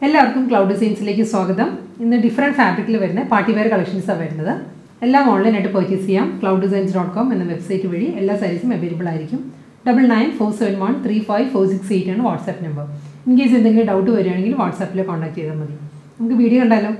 എല്ലാവർക്കും ക്ലൗഡ് ഡിസൈൻസിലേക്ക് സ്വാഗതം ഇന്ന് ഡിഫറെൻറ്റ് ഫാബ്രിക്കിൽ വരുന്ന പാർട്ടി വെയർ കളക്ഷൻസാണ് വരുന്നത് എല്ലാം ഓൺലൈനായിട്ട് പർച്ചേസ് ചെയ്യാം ക്ലൗഡ് ഡിസൈൻസ് ഡോട്ട് കോം എന്ന വെബ്സൈറ്റ് വഴി എല്ലാ സൈസും അവൈലബിൾ ആയിരിക്കും double nine four seven one three five four six eight ആണ് വാട്സാപ്പ് നമ്പർ ഇൻ കേസ് എന്തെങ്കിലും ഡൗട്ട് വരികയാണെങ്കിൽ വാട്സാപ്പിൽ കോൺടാക്ട് ചെയ്താൽ മതി നമുക്ക് വീഡിയോ കണ്ടാലോ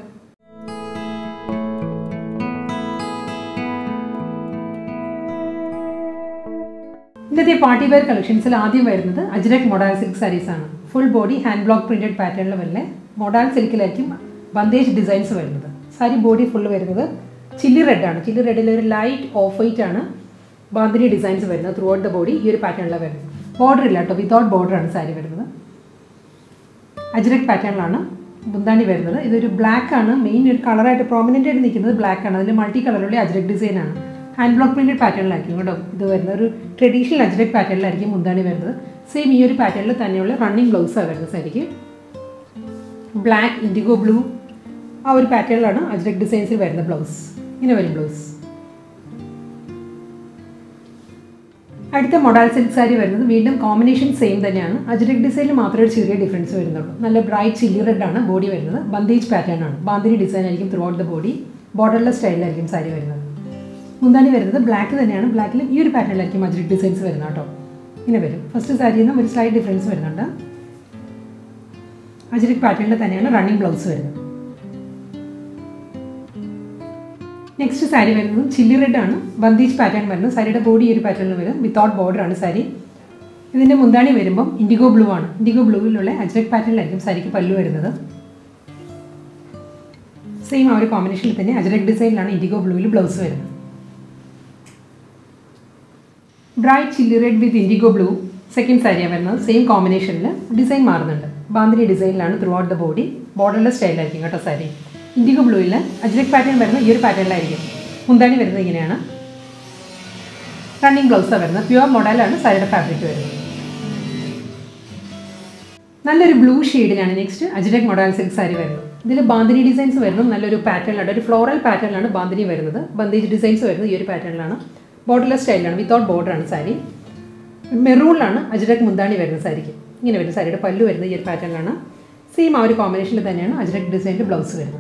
ഇന്നത്തെ പാർട്ടി വെയർ കളക്ഷൻസിൽ ആദ്യം വരുന്നത് അജ്രക് മൊഡാൽ സിൽക്ക് സാരീസ് ആണ് full body hand block printed പാറ്റേണിൽ വരുന്ന മൊഡാൽ സിൽക്കിലായിരിക്കും ബന്ദേശ് ഡിസൈൻസ് വരുന്നത് സാരി ബോഡി ഫുൾ വരുന്നത് ചില്ലി റെഡ് ആണ് ചില്ലി റെഡിൽ ഒരു ലൈറ്റ് ഓഫ് വൈറ്റ് ആണ് ബാന്തിനി ഡിസൈൻസ് വരുന്നത് ത്രൂ ഔട്ട് ദ ബോഡി ഈ ഒരു പാറ്റേണിലാണ് വരുന്നത് ബോർഡർ ഇല്ല കേട്ടോ വിതൗട്ട് ബോർഡർ ആണ് സാരി വരുന്നത് അജ്രക് പാറ്റേണിലാണ് ബുന്താണി വരുന്നത് ഇതൊരു ബ്ലാക്ക് ആണ് മെയിൻ ഒരു കളറായിട്ട് പ്രോമിനൻ്റ് ആയിട്ട് നിൽക്കുന്നത് ബ്ലാക്ക് ആണ് അതിൽ മൾട്ടി കളറുള്ള അജ്രക് ഡിസൈൻ ആണ് ഹാൻഡ് ബ്ലോക്ക് പ്രിൻറ്റഡ് പാറ്റേണിലായിരിക്കും കേട്ടോ ഇത് വരുന്നത് ഒരു ട്രഡീഷണൽ അജ്രക് പാറ്റേണിലായിരിക്കും മുന്താണി വരുന്നത് സെയിം ഈ ഒരു പാറ്റേണിൽ തന്നെയുള്ള റണ്ണിങ് ബ്ലൗസാണ് വരുന്നത് സാരിക്ക് ബ്ലാക്ക് ഇൻഡിഗോ ബ്ലൂ ആ ഒരു പാറ്റേണിലാണ് അജ്രക് ഡിസൈൻസിൽ വരുന്ന ബ്ലൗസ് ഇങ്ങനെ വരും ബ്ലൗസ് അടുത്ത മൊഡാൽ സിൽക്ക് സാരി വരുന്നത് വീണ്ടും കോമ്പിനേഷൻ സെയിം തന്നെയാണ് അജ്രക് ഡിസൈനിൽ മാത്രമേ ഒരു ചെറിയ ഡിഫറൻസ് വരുന്നുള്ളൂ നല്ല ബ്രൈറ്റ് ചില്ലി റെഡ് ആണ് ബോഡി വരുന്നത് ബന്ദേജ് പാറ്റേൺ ആണ് ബാന്തിനി ഡിസൈൻ ആയിരിക്കും throughout the body borderless സ്റ്റൈലിലായിരിക്കും സാരി വരുന്നത് മുന്താണി വരുന്നത് ബ്ലാക്ക് തന്നെയാണ് ബ്ലാക്കിൽ ഈ ഒരു പാറ്റേണിലായിരിക്കും അജ്രക് ഡിസൈൻസ് വരുന്നത് കേട്ടോ ഇങ്ങനെ വരും ഫസ്റ്റ് സാരിയിൽ നിന്നും ഒരു സ്ലൈറ്റ് ഡിഫറൻസ് വരുന്നുണ്ട് അജ്രക് പാറ്റേണിൽ തന്നെയാണ് റണ്ണിങ് ബ്ലൗസ് വരുന്നത് നെക്സ്റ്റ് സാരി വരുന്നത് ചില്ലി റെഡ് ആണ് ബന്ദീജ് പാറ്റേൺ വരുന്നത് സാരിയുടെ ബോഡി ഈ ഒരു പാറ്റേണിൽ വരും വിത്തൗട്ട് ബോർഡർ ആണ് സാരി ഇതിൻ്റെ മുന്താണി വരുമ്പം ഇൻഡിഗോ ബ്ലൂ ആണ് ഇൻഡിഗോ ബ്ലൂവിലുള്ള അജ്രക് പാറ്റേണിലായിരിക്കും സാരിക്ക് പല്ലു വരുന്നത് സെയിം ആ ഒരു കോമ്പിനേഷനിൽ തന്നെ അജ്രക് ഡിസൈനിലാണ് ഇൻഡിഗോ ബ്ലൂവിൽ ബ്ലൗസ് വരുന്നത് bright chilli red with indigo blue second സാരിയാണ് വരുന്നത് സെയിം കോമ്പിനേഷനിൽ ഡിസൈൻ മാറുന്നുണ്ട് ബാന്തിനി ഡിസൈനിലാണ് throughout the body borderless സ്റ്റൈലായിരിക്കും കേട്ടോ സാരി ഇൻഡിഗോ ബ്ലൂവിൽ അജ്രക് പാറ്റേൺ വരുന്നത് ഈ ഒരു പാറ്റേണിലായിരിക്കും മുന്താണി വരുന്നത് ഇങ്ങനെയാണ് റണ്ണിങ് ബ്ലൗസാണ് വരുന്നത് പ്യുവർ മോഡലാണ് സാരിയുടെ ഫാബ്രിക് വരുന്നത് നല്ലൊരു ബ്ലൂ ഷെയ്ഡിലാണ് next ajrak modal silk sari വരുന്നത് ഇതിൽ ബാന്തിനി ഡിസൈൻസ് വരുന്നത് നല്ലൊരു പാറ്റേണിലാണ് ഒരു ഫ്ലോറൽ പാറ്റേണിലാണ് ബാന്തിനി വരുന്നത് ബന്ദേജ് ഡിസൈൻസ് വരുന്നത് ഈ ഒരു പാറ്റേണിലാണ് ബോർഡർലെസ് സ്റ്റൈലാണ് വിത്തൗട്ട് ബോർഡറാണ് സാരി മെറൂണിലാണ് അജ്രക് മുന്താണി വരുന്നത് സാരിക്ക് ഇങ്ങനെ വരുന്നത് സാരിയുടെ പല്ലു വരുന്നത് ഈ ഒരു പാറ്റേണിലാണ് സെയിം ആ ഒരു കോമ്പിനേഷനിൽ തന്നെയാണ് അജ്രക് ഡിസൈനിൻ്റെ ബ്ലൗസ് വരുന്നത്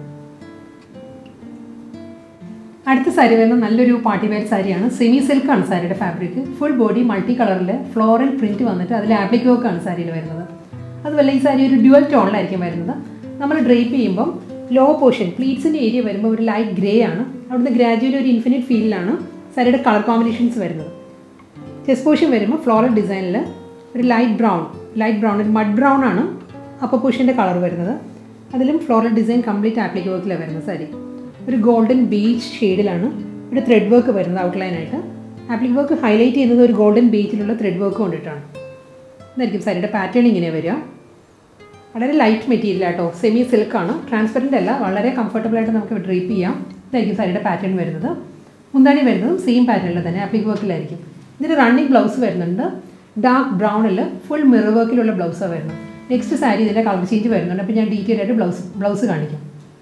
അടുത്ത സാരി വരുന്നത് നല്ലൊരു പാർട്ടി വെയർ സാരിയാണ് സെമി സിൽക്കാണ് സാരിയുടെ ഫാബ്രിക് ഫുൾ ബോഡി മൾട്ടി കളറിൽ ഫ്ലോറൽ പ്രിൻറ്റ് വന്നിട്ട് അതിൽ ആപ്ലിക് വർക്കാണ് സാരിയിൽ വരുന്നത് അതുപോലെ ഈ സാരി ഒരു ഡ്യുവൽ ടോണിലായിരിക്കും വരുന്നത് നമ്മൾ ഡ്രേപ്പ് ചെയ്യുമ്പം ലോ പോർഷൻ പ്ലീറ്റ്സിൻ്റെ ഏരിയ വരുമ്പോൾ ഒരു ലൈറ്റ് ഗ്രേ ആണ് അവിടുന്ന് ഗ്രാജുവലി ഒരു ഇൻഫിനിറ്റ് ഫീലിലാണ് സാരിയുടെ കളർ കോമ്പിനേഷൻസ് വരുന്നത് ചെസ്റ്റ് പോർഷൻ വരുമ്പോൾ ഫ്ലോറൽ ഡിസൈനിൽ ഒരു ലൈറ്റ് ബ്രൗൺ ലൈറ്റ് ബ്രൗൺ ഒരു മഡ് ബ്രൗൺ ആണ് അപ്പർ പോർഷൻ്റെ കളർ വരുന്നത് അതിലും ഫ്ലോറൽ ഡിസൈൻ കംപ്ലീറ്റ് ആപ്ലിക് വർക്കിലാണ് വരുന്നത് സാരി ഒരു ഗോൾഡൻ ബീച്ച് ഷെയ്ഡിലാണ് ഒരു ത്രെഡ് വർക്ക് വരുന്നത് ഔട്ട്ലൈനായിട്ട് ആപ്ലിക് വർക്ക് ഹൈലൈറ്റ് ചെയ്യുന്നത് ഒരു ഗോൾഡൻ ബീച്ചിലുള്ള ത്രെഡ് വർക്ക് കൊണ്ടിട്ടാണ് ഇതായിരിക്കും സാരിയുടെ പാറ്റേൺ ഇങ്ങനെ വരിക വളരെ ലൈറ്റ് മെറ്റീരിയൽ ആട്ടോ സെമി സിൽക്കാണ് ട്രാൻസ്പെറൻ്റ് അല്ല വളരെ കംഫർട്ടബിൾ ആയിട്ട് നമുക്ക് ഡ്രീപ്പ് ചെയ്യാം ഇതായിരിക്കും സാരിയുടെ പാറ്റേൺ വരുന്നത് മുന്താണി വരുന്നതും സെയിം പാറ്റേണിൽ തന്നെ ആപ്ലിക് വർക്കിലായിരിക്കും ഇതിന് റണ്ണിങ് ബ്ലൗസ് വരുന്നുണ്ട് ഡാർക്ക് ബ്രൗണിൽ ഫുൾ മിറർ വർക്കിലുള്ള ബ്ലൗസാണ് വരുന്നത് നെക്സ്റ്റ് സാരി ഇതിൻ്റെ കളർ ചേഞ്ച് വരുന്നുണ്ട് അപ്പോൾ ഞാൻ ഡീറ്റെയിൽ ആയിട്ട് ബ്ലൗസ് ബ്ലൗസ് കാണിക്കാം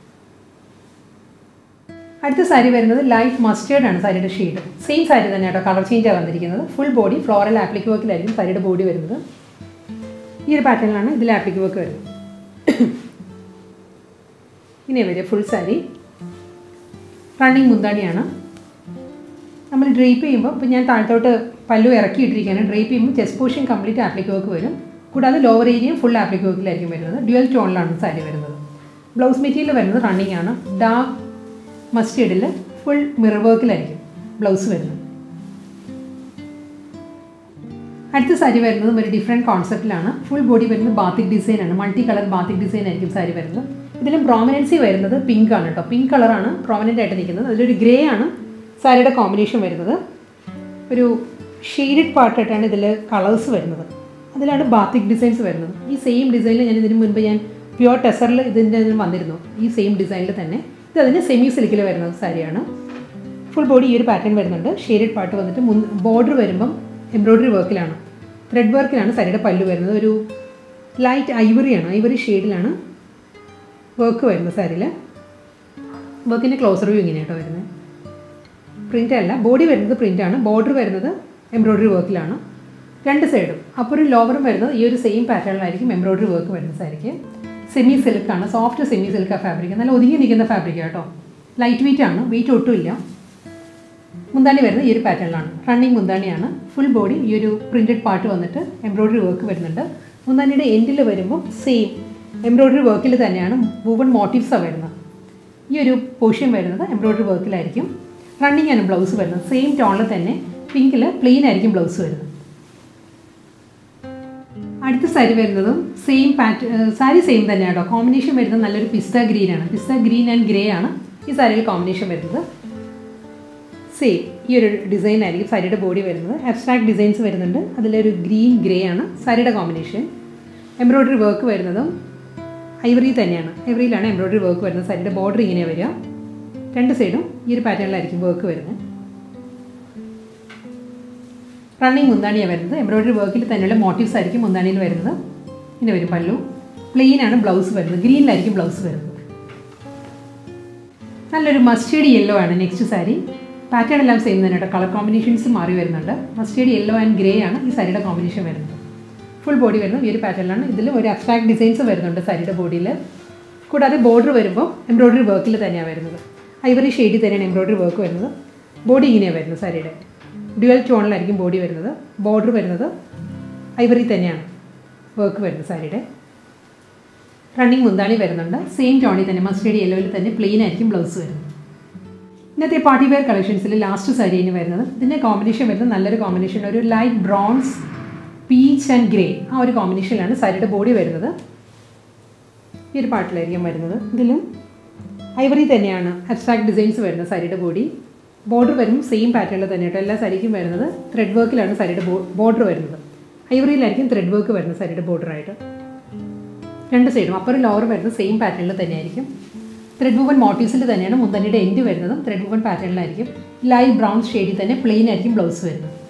അടുത്ത സാരി വരുന്നത് ലൈറ്റ് മസ്റ്റേർഡ് ആണ് സാരിയുടെ ഷെയ്ഡ് സെയിം സാരി തന്നെ കേട്ടോ കളർ ചേഞ്ചാണ് വന്നിരിക്കുന്നത് ഫുൾ ബോഡി ഫ്ലോറൽ ആപ്ലിക് വർക്കിലായിരിക്കും സാരിയുടെ ബോഡി വരുന്നത് ഈ ഒരു പാറ്റേണിലാണ് ഇതിൽ ആപ്ലിക് വർക്ക് വരുന്നത് ഇങ്ങനെ വരിക ഫുൾ സാരി റണ്ണിങ് മുന്താണിയാണ് നമ്മൾ ഡ്രേപ്പ് ചെയ്യുമ്പോൾ ഇപ്പോൾ ഞാൻ താഴത്തോട്ട് പല്ലു ഇറക്കിയിട്ടിരിക്കുകയാണ് ഡ്രേപ്പ് ചെയ്യുമ്പോൾ chest portion complete applique work വരും കൂടാതെ ലോവർ ഏരിയയും ഫുൾ ആപ്ലിക് വർക്കിലായിരിക്കും വരുന്നത് ഡ്യുവൽ ടോണിലാണ് സാരി വരുന്നത് ബ്ലൗസ് മെറ്റീരിയൽ വരുന്നത് റണ്ണിങ് ആണ് ഡാർക്ക് മസ്റ്റേഡിൽ ഫുൾ മിറർ വർക്കിലായിരിക്കും ബ്ലൗസ് വരുന്നത് അടുത്ത സാരി വരുന്നതും ഒരു ഡിഫറെൻറ്റ് കോൺസെപ്റ്റിലാണ് ഫുൾ ബോഡി വരുന്നത് ബാത്തിക് ഡിസൈനാണ് മൾട്ടി കളർ ബാത്തിക് ഡിസൈൻ ആയിരിക്കും സാരി വരുന്നത് ഇതിലും പ്രോമിനൻസി വരുന്നത് പിങ്ക് ആണ് കേട്ടോ പിങ്ക് കളറാണ് പ്രോമിനൻ്റ് ആയിട്ട് നിൽക്കുന്നത് അതിലൊരു ഗ്രേ ആണ് സാരിയുടെ കോമ്പിനേഷൻ വരുന്നത് ഒരു ഷെയ്ഡഡ് പാർട്ടായിട്ടാണ് ഇതിൽ കളേഴ്സ് വരുന്നത് അതിലാണ് ബാത്തിക് ഡിസൈൻസ് വരുന്നത് ഈ സെയിം ഡിസൈനിൽ ഞാൻ ഇതിന് മുൻപ് ഞാൻ പ്യുവർ ടെസറിൽ ഇതിൻ്റെ വന്നിരുന്നു ഈ സെയിം ഡിസൈനിൽ തന്നെ ഇത് അതിന് സെമി സിൽക്കിൽ വരുന്ന സാരിയാണ് ഫുൾ ബോഡി ഈ ഒരു പാറ്റേൺ വരുന്നുണ്ട് ഷെയ്ഡഡ് പാർട്ട് വന്നിട്ട് മുൻ ബോർഡർ വരുമ്പം എംബ്രോയ്ഡറി വർക്കിലാണ് ത്രെഡ് വർക്കിലാണ് സാരിയുടെ പല്ലു വരുന്നത് ഒരു ലൈറ്റ് ഐവറിയാണ് ഐവറി ഷെയ്ഡിലാണ് വർക്ക് വരുന്നത് സാരിയിൽ വർക്കിൻ്റെ ക്ലോസർ വ്യൂ ഇങ്ങനെയാട്ടോ വരുന്നത് പ്രിൻ്റ് അല്ല ബോഡി വരുന്നത് പ്രിൻ്റാണ് ബോർഡർ വരുന്നത് എംബ്രോയ്ഡറി വർക്കിലാണ് രണ്ട് സൈഡും അപ്പോൾ ഒരു ലോവറും വരുന്നത് ഈ ഒരു സെയിം പാറ്റേണിലായിരിക്കും എംബ്രോയ്ഡറി വർക്ക് വരുന്ന സാരിക്ക് സെമി സിൽക്കാണ് സോഫ്റ്റ് സെമി സിൽക്ക ഫാബ്രിക് നല്ല ഒതുങ്ങി നിൽക്കുന്ന ഫാബ്രിക് കേട്ടോ ലൈറ്റ് വെയിറ്റ് ആണ് വെയിറ്റ് ഒട്ടുമില്ല മുന്താണി വരുന്നത് ഈ ഒരു പാറ്റേണിലാണ് റണ്ണിങ് മുന്താണിയാണ് ഫുൾ ബോഡി ഈ ഒരു പ്രിൻറ്റഡ് പാർട്ട് വന്നിട്ട് എംബ്രോയ്ഡറി വർക്ക് വരുന്നുണ്ട് മുന്താണിയുടെ എൻഡിൽ വരുമ്പോൾ സെയിം എംബ്രോയ്ഡറി വർക്കിൽ തന്നെയാണ് വുവൺ മോട്ടീവ്സാണ് വരുന്നത് ഈ ഒരു പോർഷൻ വരുന്നത് എംബ്രോയ്ഡറി വർക്കിലായിരിക്കും റണ്ണിങ് ആണ് ബ്ലൗസ് വരുന്നത് സെയിം ടോണിൽ തന്നെ പിങ്കിൽ പ്ലെയിൻ ആയിരിക്കും ബ്ലൗസ് വരുന്നത് അടുത്ത സാരി വരുന്നതും സെയിം പാറ്റ് സാരി സെയിം തന്നെയാണ് കേട്ടോ കോമ്പിനേഷൻ വരുന്നത് നല്ലൊരു പിസ്ത ഗ്രീൻ ആണ് പിസ്ത ഗ്രീൻ ആൻഡ് ഗ്രേ ആണ് ഈ സാരിയിൽ കോമ്പിനേഷൻ വരുന്നത് സെയിം ഈ ഒരു ഡിസൈൻ ആയിരിക്കും സാരിയുടെ ബോഡി വരുന്നത് അബ്സ്ട്രാക്ട് ഡിസൈൻസ് വരുന്നുണ്ട് അതിലൊരു ഗ്രീൻ ഗ്രേ ആണ് സാരിയുടെ കോമ്പിനേഷൻ എംബ്രോയ്ഡറി വർക്ക് വരുന്നതും ഐവറി തന്നെയാണ് ഐവറിയിലാണ് എംബ്രോയ്ഡറി വർക്ക് വരുന്നത് സാരിയുടെ ബോർഡർ ഇങ്ങനെ വരിക രണ്ട് സൈഡും ഈ ഒരു പാറ്റേണിലായിരിക്കും വർക്ക് വരുന്നത് റണ്ണിങ് മുന്താണിയാണ് വരുന്നത് എംബ്രോയ്ഡറി വർക്കിൽ തന്നെയുള്ള മോട്ടീവ്സ് ആയിരിക്കും മുന്താണിയിൽ വരുന്നത് ഇങ്ങനെ വരും പല്ലു പ്ലെയിൻ ആണ് ബ്ലൗസ് വരുന്നത് ഗ്രീനിലായിരിക്കും ബ്ലൗസ് വരുന്നത് നല്ലൊരു മസ്റ്റേഡ് യെല്ലോ ആണ് നെക്സ്റ്റ് സാരി പാറ്റേൺ എല്ലാം സെയിം തന്നെ കേട്ടോ കളർ കോമ്പിനേഷൻസ് മാറി വരുന്നുണ്ട് മസ്റ്റേഡ് യെല്ലോ ആൻഡ് ഗ്രേ ആണ് ഈ സാരിയുടെ കോമ്പിനേഷൻ വരുന്നത് ഫുൾ ബോഡി വരുന്നത് ഈ ഒരു പാറ്റേണിലാണ് ഇതിൽ ഒരു അബ്സ്ട്രാക്ട് ഡിസൈൻസ് വരുന്നുണ്ട് സാരിയുടെ ബോഡിയിൽ കൂടാതെ ബോർഡർ വരുമ്പോൾ എംബ്രോയ്ഡറി വർക്കിൽ തന്നെയാണ് വരുന്നത് ഐവറി ഷെയ്ഡിൽ തന്നെയാണ് എംബ്രോയ്ഡറി വർക്ക് വരുന്നത് ബോഡി ഇങ്ങനെയാണ് വരുന്നത് സാരിയുടെ ഡ്യുവൽ ടോണിലായിരിക്കും ബോഡി വരുന്നത് ബോർഡർ വരുന്നത് ഐവറി തന്നെയാണ് വർക്ക് വരുന്നത് സാരിയുടെ റണ്ണിങ് മുന്താണി വരുന്നുണ്ട് സെയിം ടോണിൽ തന്നെ മസ്റ്റേഡ് യെല്ലോയിൽ തന്നെ പ്ലെയിൻ ആയിരിക്കും ബ്ലൗസ് വരുന്നത് ഇന്നത്തെ പാർട്ടി വെയർ കളക്ഷൻസിൽ ലാസ്റ്റ് സാരി ഇനി വരുന്നത് ഇതിൻ്റെ കോമ്പിനേഷൻ വരുന്നത് നല്ലൊരു കോമ്പിനേഷൻ ഒരു light bronze peach and grey ആ ഒരു കോമ്പിനേഷനിലാണ് സാരിയുടെ ബോഡി വരുന്നത് ഈ ഒരു പാട്ടിലായിരിക്കും വരുന്നത് ഇതിലും ഐവറി തന്നെയാണ് അബ്സ്ട്രാക്ട് ഡിസൈൻസ് വരുന്നത് സാരിയുടെ ബോഡി ബോർഡർ വരും സെയിം പാറ്റേണിൽ തന്നെ കേട്ടോ എല്ലാ സാരിക്കും വരുന്നത് ത്രെഡ് വർക്കിലാണ് സാരിയുടെ ബോർഡർ വരുന്നത് ഐവറിയിലായിരിക്കും ത്രെഡ് വർക്ക് വരുന്നത് സാരിയുടെ ബോർഡറായിട്ട് രണ്ട് സൈഡും അപ്പറും ലോവർ വരുന്നത് സെയിം പാറ്റേണിൽ തന്നെയായിരിക്കും ത്രെഡ് വുവൺ മോട്ടീവ്സിൽ തന്നെയാണ് മുന്തണിയുടെ എൻഡ് വരുന്നതും ത്രെഡ് വുവൺ പാറ്റേണിലായിരിക്കും ലൈറ്റ് ബ്രൗൺ ഷെയ്ഡിൽ തന്നെ പ്ലെയിൻ ആയിരിക്കും ബ്ലൗസ് വരുന്നത്